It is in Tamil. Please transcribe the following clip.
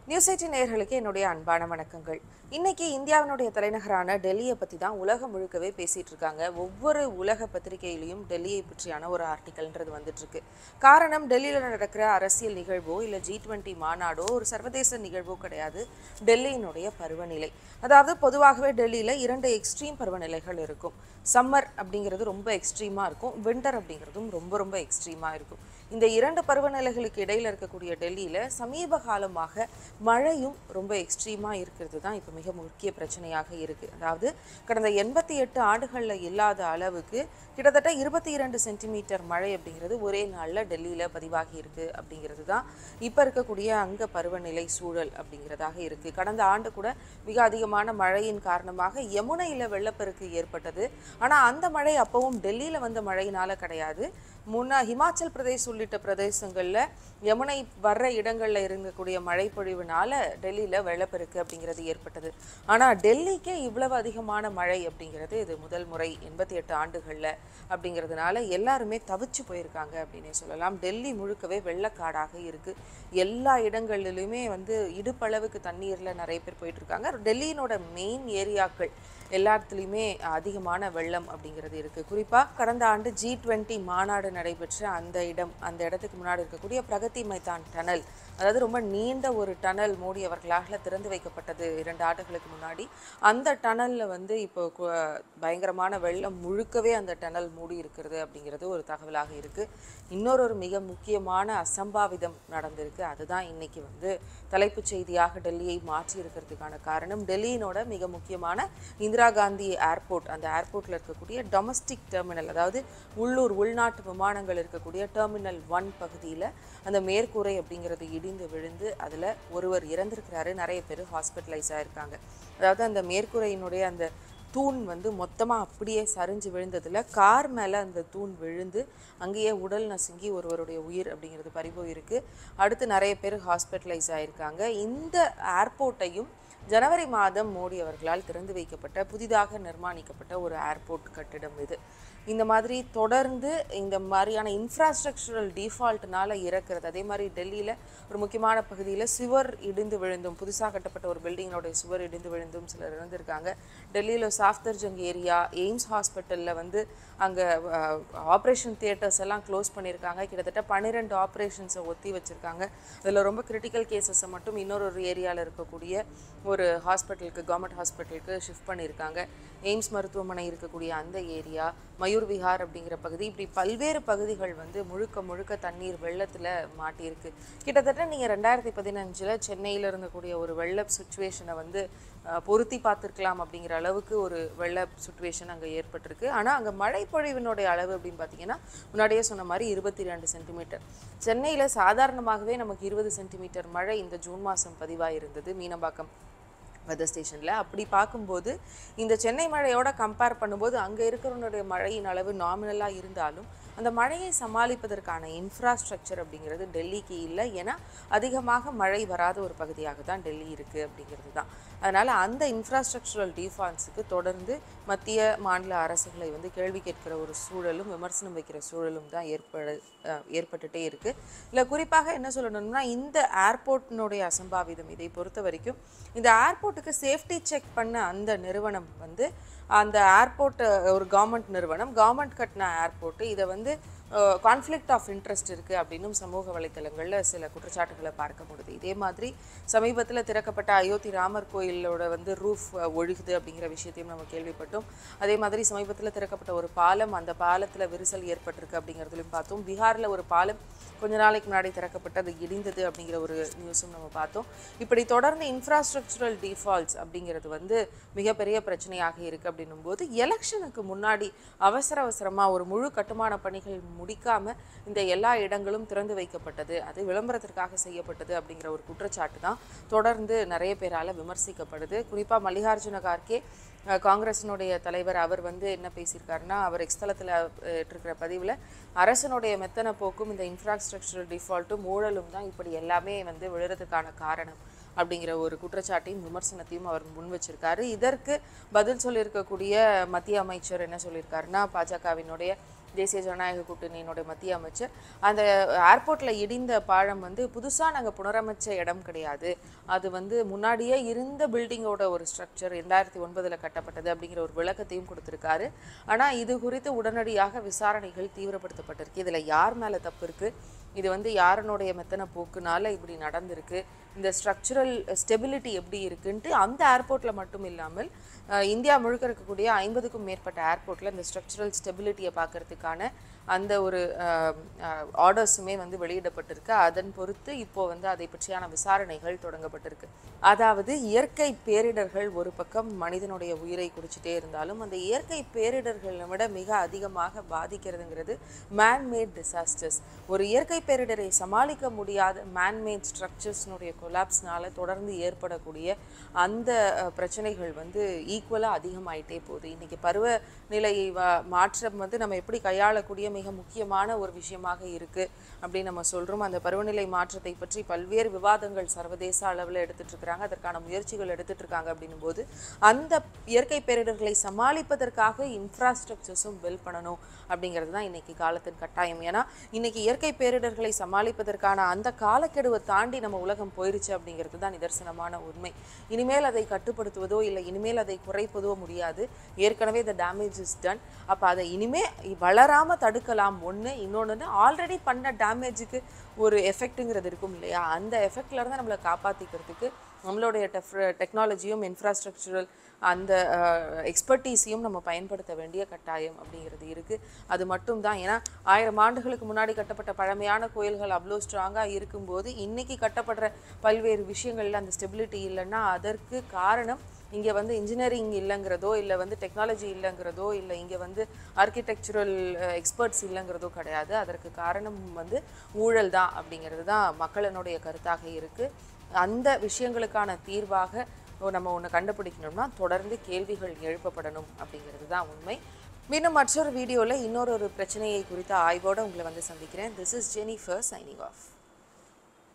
நியூஸ் எயிட்டின் நேயர்களுக்கு என்னுடைய அன்பான வணக்கங்கள் இன்னைக்கு இந்தியாவினுடைய தலைநகரான டெல்லியை பற்றி தான் உலகம் முழுக்கவே பேசிட்டு இருக்காங்க ஒவ்வொரு உலக பத்திரிகையிலையும் டெல்லியை பற்றியான ஒரு ஆர்டிக்கல்ன்றது வந்துட்டு இருக்கு காரணம் டெல்லியில் நடக்கிற அரசியல் நிகழ்வோ இல்லை ஜி டுவெண்ட்டி மாநாடோ ஒரு சர்வதேச நிகழ்வோ கிடையாது டெல்லியினுடைய பருவநிலை அதாவது பொதுவாகவே டெல்லியில் இரண்டு எக்ஸ்ட்ரீம் பருவநிலைகள் இருக்கும் சம்மர் அப்படிங்கிறது ரொம்ப எக்ஸ்ட்ரீமாக இருக்கும் வின்டர் அப்படிங்கிறதும் ரொம்ப ரொம்ப எக்ஸ்ட்ரீமாக இருக்கும் இந்த இரண்டு பருவநிலைகளுக்கு இடையில் இருக்கக்கூடிய டெல்லியில் சமீப காலமாக மழையும் ரொம்ப எக்ஸ்ட்ரீமாக இருக்கிறது தான் இப்போ மிக முக்கிய பிரச்சனையாக இருக்குது அதாவது கடந்த எண்பத்தி எட்டு ஆண்டுகளில் இல்லாத அளவுக்கு கிட்டத்தட்ட இருபத்தி இரண்டு சென்டிமீட்டர் மழை அப்படிங்கிறது ஒரே நாளில் டெல்லியில் பதிவாகி இருக்குது அப்படிங்கிறது தான் இப்போ இருக்கக்கூடிய அங்க பருவநிலை சூழல் அப்படிங்கிறதாக இருக்குது கடந்த ஆண்டு கூட மிக அதிகமான மழையின் காரணமாக யமுனையில் வெள்ளப்பெருக்கு ஏற்பட்டது ஆனால் அந்த மழை அப்பவும் டெல்லியில் வந்த மழையினால கிடையாது முன்னா ஹிமாச்சல் பிரதேஷ் உள்ளிட்ட பிரதேசங்களில் யமுனை வர்ற இடங்களில் இருக்கக்கூடிய மழை பொழிவுனால டெல்லியில் வெள்ளப்பெருக்கு அப்படிங்கிறது ஏற்பட்டது ஆனால் டெல்லிக்கே இவ்வளவு அதிகமான மழை அப்படிங்கிறது இது முதல் முறை எண்பத்தி எட்டு ஆண்டுகளில் அப்படிங்கிறதுனால எல்லாருமே தவிச்சு போயிருக்காங்க அப்படின்னே சொல்லலாம் டெல்லி முழுக்கவே வெள்ளக்காடாக இருக்குது எல்லா இடங்களிலுமே வந்து இடுப்பளவுக்கு தண்ணீரில் நிறைய பேர் போயிட்டு இருக்காங்க டெல்லியினோட மெயின் ஏரியாக்கள் எல்லாத்துலேயுமே அதிகமான வெள்ளம் அப்படிங்கிறது இருக்குது குறிப்பாக கடந்த ஆண்டு ஜி டுவெண்ட்டி மாநாடு நடைபெற்ற அந்த இடம் அந்த இடத்துக்கு முன்னாடி இருக்கக்கூடிய பிரகதி மைதான் டனல் அதாவது ரொம்ப நீண்ட ஒரு டனல் மோடி அவர்களால் திறந்து வைக்கப்பட்டது இரண்டு ஆண்டுகளுக்கு முன்னாடி அந்த டனலில் வந்து இப்போ கு- பயங்கரமான வெள்ளம் முழுக்கவே அந்த டனல் மூடி இருக்கிறது அப்படிங்கிறது ஒரு தகவலாக இருக்குது இன்னொரு ஒரு மிக முக்கியமான அசம்பாவிதம் நடந்திருக்கு அதுதான் இன்னைக்கு வந்து தலைப்புச் செய்தியாக டெல்லியை மாற்றி இருக்கிறதுக்கான காரணம் டெல்லியினோட மிக முக்கியமான இந்திரா காந்தி ஏர்போர்ட் அந்த ஏர்போர்ட்டில் இருக்கக்கூடிய டொமஸ்டிக் டெர்மினல் அதாவது உள்ளூர் உள்நாட்டு விமானங்கள் இருக்கக்கூடிய டெர்மினல் ஒன் பகுதியில் அந்த மேற்கூரை அப்படிங்கிறது இடிந்து விழுந்து அதில் ஒருவர் இறந்திருக்கிறாரு நிறைய பேர் ஹாஸ்பிட்டலைஸ் ஆயிருக்காங்க அதாவது அந்த மேற்கூரையினுடைய அந்த தூண் வந்து மொத்தமாக அப்படியே சரிஞ்சு விழுந்ததில் கார் மேலே அந்த தூண் விழுந்து அங்கேயே உடல் நசுங்கி ஒருவருடைய உயிர் அப்படிங்கிறது பறிபோயிருக்கு அடுத்து நிறைய பேர் ஹாஸ்பிட்டலைஸ் ஆயிருக்காங்க இந்த ஏர்போர்ட்டையும் ஜனவரி மாதம் மோடி அவர்களால் திறந்து வைக்கப்பட்ட புதிதாக நிர்மாணிக்கப்பட்ட ஒரு ஏர்போர்ட் கட்டிடம் இது இந்த மாதிரி தொடர்ந்து இந்த மாதிரியான இன்ஃப்ராஸ்ட்ரக்சரல் டிஃபால்ட்னால இறக்குறது அதே மாதிரி டெல்லியில் ஒரு முக்கியமான பகுதியில் சுவர் இடிந்து விழுந்தும் புதுசாக கட்டப்பட்ட ஒரு பில்டிங்கோட சுவர் இடிந்து விழுந்தும் சிலர் இறந்திருக்காங்க டெல்லியில் சாஃப்தர்ஜங் ஏரியா எய்ம்ஸ் ஹாஸ்பிட்டலில் வந்து அங்கே ஆப்ரேஷன் தியேட்டர்ஸ் எல்லாம் க்ளோஸ் பண்ணியிருக்காங்க கிட்டத்தட்ட பன்னிரெண்டு ஆப்ரேஷன்ஸை ஒத்தி வச்சுருக்காங்க அதில் ரொம்ப கிரிட்டிக்கல் கேசஸை மட்டும் இன்னொரு ஒரு ஏரியாவில் இருக்கக்கூடிய ஒரு ஹாஸ்பிட்டலுக்கு கவர்மெண்ட் ஹாஸ்பிட்டலுக்கு ஷிஃப்ட் பண்ணியிருக்காங்க எய்ம்ஸ் மருத்துவமனை இருக்கக்கூடிய அந்த ஏரியா மயூர் விஹார் அப்படிங்கிற பகுதி இப்படி பல்வேறு பகுதிகள் வந்து முழுக்க முழுக்க தண்ணீர் வெள்ளத்தில் மாட்டியிருக்கு கிட்டத்தட்ட நீங்கள் ரெண்டாயிரத்தி பதினஞ்சில் சென்னையில் இருந்தக்கூடிய ஒரு வெள்ள சுச்சுவேஷனை வந்து அஹ், பொருத்தி பார்த்துருக்கலாம் அப்படிங்கிற அளவுக்கு ஒரு வெள்ள சுச்சுவேஷன் அங்கே ஏற்பட்டிருக்கு ஆனால் அங்கே மழை பொழிவினுடைய அளவு அப்படின்னு பார்த்தீங்கன்னா முன்னாடியே சொன்ன மாதிரி இருபத்தி ரெண்டு சென்டிமீட்டர் சென்னையில் சாதாரணமாகவே நமக்கு இருபது சென்டிமீட்டர் மழை இந்த ஜூன் மாதம் பதிவாக இருந்தது மீனம்பாக்கம் வெதர் ஸ்டேஷனில் அப்படி பார்க்கும்போது இந்த சென்னை மழையோட கம்பேர் பண்ணும்போது அங்கே இருக்கிறவனுடைய மழையின் அளவு நாமினலாக இருந்தாலும் அந்த மழையை சமாளிப்பதற்கான இன்ஃப்ராஸ்ட்ரக்சர் அப்படிங்கிறது டெல்லிக்கு இல்லை ஏன்னா அதிகமாக மழை வராத ஒரு பகுதியாக தான் டெல்லி இருக்குது அப்படிங்கிறது தான் அதனால் அந்த இன்ஃப்ராஸ்ட்ரக்சரல் டிஃபால்ட்ஸுக்கு தொடர்ந்து மத்திய மாநில அரசுகளை வந்து கேள்வி கேட்கிற ஒரு சூழலும் விமர்சனம் வைக்கிற சூழலும் தான் ஏற்படு அஹ் ஏற்பட்டுட்டே இருக்குது இல்லை குறிப்பாக என்ன சொல்லணும்னா இந்த ஏர்போர்ட்டினுடைய அசம்பாவிதம் இதை பொறுத்த வரைக்கும் இந்த ஏர்போர்ட்டுக்கு சேஃப்டி செக் பண்ண அந்த நிறுவனம் வந்து அந்த ஏர்போர்ட் ஒரு கவர்மெண்ட் நிறுவனம் கவர்மெண்ட் கட்டின ஏர்போர்ட்டு இதை வந்து கான்ஃப்ளிக்ட் ஆஃப் இன்ட்ரெஸ்ட் இருக்குது அப்படின்னும் சமூக வலைத்தளங்களில் சில குற்றச்சாட்டுகளை பார்க்க முடியுது இதே மாதிரி சமீபத்தில் திறக்கப்பட்ட அயோத்தி ராமர் கோயிலோட வந்து ரூஃப் ஒழுகுது அப்படிங்கிற விஷயத்தையும் நம்ம கேள்விப்பட்டோம் அதே மாதிரி சமீபத்தில் திறக்கப்பட்ட ஒரு பாலம் அந்த பாலத்தில் விரிசல் ஏற்பட்டிருக்கு அப்படிங்கிறதுலையும் பார்த்தோம் பீகாரில் ஒரு பாலம் கொஞ்ச நாளைக்கு முன்னாடி திறக்கப்பட்டு அது இடிந்தது அப்படிங்கிற ஒரு நியூஸும் நம்ம பார்த்தோம் இப்படி தொடர்ந்து இன்ஃப்ராஸ்ட்ரக்சரல் டிஃபால்ட்ஸ் அப்படிங்கிறது வந்து மிகப்பெரிய பிரச்சனையாக இருக்குது அப்படின்னும் போது எலெக்ஷனுக்கு முன்னாடி அவசர அவசரமாக ஒரு முழு கட்டுமான பணிகள் முடிக்காம இந்த எல்லா இடங்களும் திறந்து வைக்கப்பட்டது அது விளம்பரத்திற்காக செய்யப்பட்டது அப்படிங்கிற ஒரு குற்றச்சாட்டு தான் தொடர்ந்து நிறைய பேரால விமர்சிக்கப்படுது குறிப்பாக மல்லிகார்ஜுன கார்கே அஹ், காங்கிரஸினுடைய தலைவர் அவர் வந்து என்ன பேசியிருக்காருன்னா அவர் எக்ஸ்தலத்தில் இருக்கிற பதிவில் அரசனுடைய மெத்தன போக்கும் இந்த இன்ஃப்ராஸ்ட்ரக்சரல் டிஃபால்ட்டும் ஊழலும் தான் இப்படி எல்லாமே வந்து விழுறதுக்கான காரணம் அப்படிங்கிற ஒரு குற்றச்சாட்டையும் விமர்சனத்தையும் அவர் முன் வச்சிருக்காரு இதற்கு பதில் சொல்லியிருக்கக்கூடிய மத்திய அமைச்சர் என்ன சொல்லியிருக்காருன்னா பாஜகவினுடைய தேசிய ஜனநாயக கூட்டணியினுடைய மத்திய அமைச்சர் அந்த ஏர்போர்ட்டில் இடிந்த பாலம் வந்து புதுசாக நாங்கள் புனரமைச்ச இடம் கிடையாது அது வந்து முன்னாடியே இருந்த பில்டிங்கோட ஒரு ஸ்ட்ரக்சர் ரெண்டாயிரத்தி ஒன்பதில் கட்டப்பட்டது அப்படிங்கிற ஒரு விளக்கத்தையும் கொடுத்துருக்காரு ஆனால் இது குறித்து உடனடியாக விசாரணைகள் தீவிரப்படுத்தப்பட்டிருக்கு இதில் யார் மேலே தப்பு இருக்குது இது வந்து யாரனுடைய மெத்தன போக்குனால இப்படி நடந்திருக்கு இந்த ஸ்ட்ரக்சரல் ஸ்டெபிலிட்டி எப்படி இருக்குன்ட்டு அந்த ஏர்போர்ட்டில் மட்டும் இல்லாமல் அஹ், இந்தியா முழுக்க இருக்கக்கூடிய ஐம்பதுக்கும் மேற்பட்ட ஏர்போர்ட்டில் இந்த ஸ்ட்ரக்சரல் ஸ்டெபிலிட்டியை பார்க்கறதுக்கான அந்த ஒரு ஆர்டர்ஸுமே வந்து வெளியிடப்பட்டிருக்கு அதன் பொறுத்து இப்போ வந்து அதை பற்றியான விசாரணைகள் தொடங்கப்பட்டிருக்கு அதாவது இயற்கை பேரிடர்கள் ஒரு பக்கம் மனிதனுடைய உயிரை குடிச்சிட்டே இருந்தாலும் அந்த இயற்கை பேரிடர்களை விட மிக அதிகமாக பாதிக்கிறதுங்கிறது மேன்மேட் டிசாஸ்டர்ஸ் ஒரு இயற்கை பேரிடரை சமாளிக்க முடியாத மேன்மேட் ஸ்ட்ரக்சர்ஸ்னுடைய கொலாப்ஸ்னால தொடர்ந்து ஏற்படக்கூடிய அந்த அஹ், பிரச்சனைகள் வந்து ஈக்குவலாக அதிகமாயிட்டே போகுது இன்னைக்கு பருவநிலை வ- மாற்றம் வந்து நம்ம எப்படி கையாளக்கூடிய மிக முக்கியமான ஒரு விஷயமாக இருக்கு அப்படின்னு நம்ம சொல்றோம் அந்த பருவநிலை மாற்றத்தை பற்றி பல்வேறு விவாதங்கள் சர்வதேச அளவில் எடுத்துட்டு இருக்காங்க அதற்கான முயற்சிகள் எடுத்துட்டு இருக்காங்க அப்படின்னும் போது அந்த இயற்கை பேரிடர்களை சமாளிப்பதற்காக இன்ஃப்ராஸ்ட்ரக்சர்ஸும் பில் பண்ணணும் அப்படிங்கிறது தான் இன்னைக்கு காலத்தின் கட்டாயம் ஏன்னா இன்னைக்கு இயற்கை பேரிடர்களை சமாளிப்பதற்கான அந்த காலக்கெடுவை தாண்டி நம்ம உலகம் போயிருச்சு அப்படிங்கிறது தான் நிதர்சனமான உண்மை இனிமேல் அதை கட்டுப்படுத்துவதோ இல்லை இனிமேல் அதை குறைப்பதோ முடியாது ஏற்கனவே இந்த டேமேஜ் இஸ் டன் அப்போ அதை இனிமே வளராம தடுக்கலாம் ஒன்று இன்னொன்று ஆல்ரெடி பண்ண டேமேஜுக்கு ஒரு எஃபெக்ட்டுங்கிறது இருக்கும் இல்லையா அந்த எஃபெக்ட்ல இருந்து நம்மளை காப்பாற்றிக்கிறதுக்கு நம்மளுடைய டெஃப் டெக்னாலஜியும் இன்ஃப்ராஸ்ட்ரக்சரல் அந்த எக்ஸ்பர்டீஸையும் நம்ம பயன்படுத்த வேண்டிய கட்டாயம் அப்படிங்கிறது இருக்குது அது மட்டும் தான் ஏன்னா ஆயிரம் ஆண்டுகளுக்கு முன்னாடி கட்டப்பட்ட பழமையான கோயில்கள் அவ்வளோ ஸ்ட்ராங்காக இருக்கும்போது இன்னைக்கு கட்டப்படுற பல்வேறு விஷயங்கள்ல அந்த ஸ்டெபிலிட்டி இல்லைன்னா அதற்கு காரணம் இங்கே வந்து இன்ஜினியரிங் இல்லைங்கிறதோ இல்லை வந்து டெக்னாலஜி இல்லைங்கிறதோ இல்லை இங்கே வந்து ஆர்கிடெக்சுரல் எக்ஸ்பர்ட்ஸ் இல்லைங்கிறதோ கிடையாது அதற்கு காரணம் வந்து ஊழல் தான் அப்படிங்கிறது தான் மக்களினுடைய கருத்தாக இருக்குது அந்த விஷயங்களுக்கான தீர்வாக நம்ம ஒன்று கண்டுபிடிக்கணும்னா தொடர்ந்து கேள்விகள் எழுப்பப்படணும் அப்படிங்கிறது தான் உண்மை மீண்டும் மற்றொரு வீடியோவில் இன்னொரு ஒரு பிரச்சனையை குறித்த ஆய்வோடு உங்களை வந்து சந்திக்கிறேன் this is Jennifer signing of